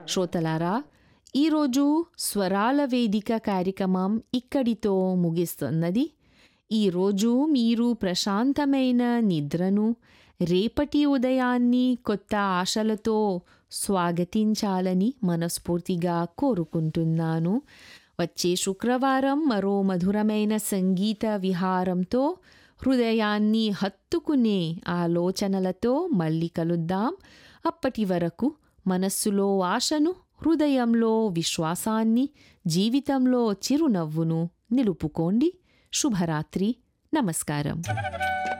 శ్రోతలారా ఈరోజు స్వరాల వేదిక కార్యక్రమం ఇక్కడితో ముగిస్తున్నది ఈరోజు మీరు ప్రశాంతమైన నిద్రను రేపటి ఉదయాన్ని కొత్త ఆశలతో స్వాగతించాలని మనస్ఫూర్తిగా కోరుకుంటున్నాను వచ్చే శుక్రవారం మరో మధురమైన సంగీత విహారంతో హృదయాన్ని హత్తుకునే ఆలోచనలతో మళ్ళీ కలుద్దాం అప్పటి వరకు మనస్సులో ఆశను హృదయంలో విశ్వాసాన్ని జీవితంలో చిరునవ్వును నిలుపుకోండి శుభరాత్రి నమస్కారం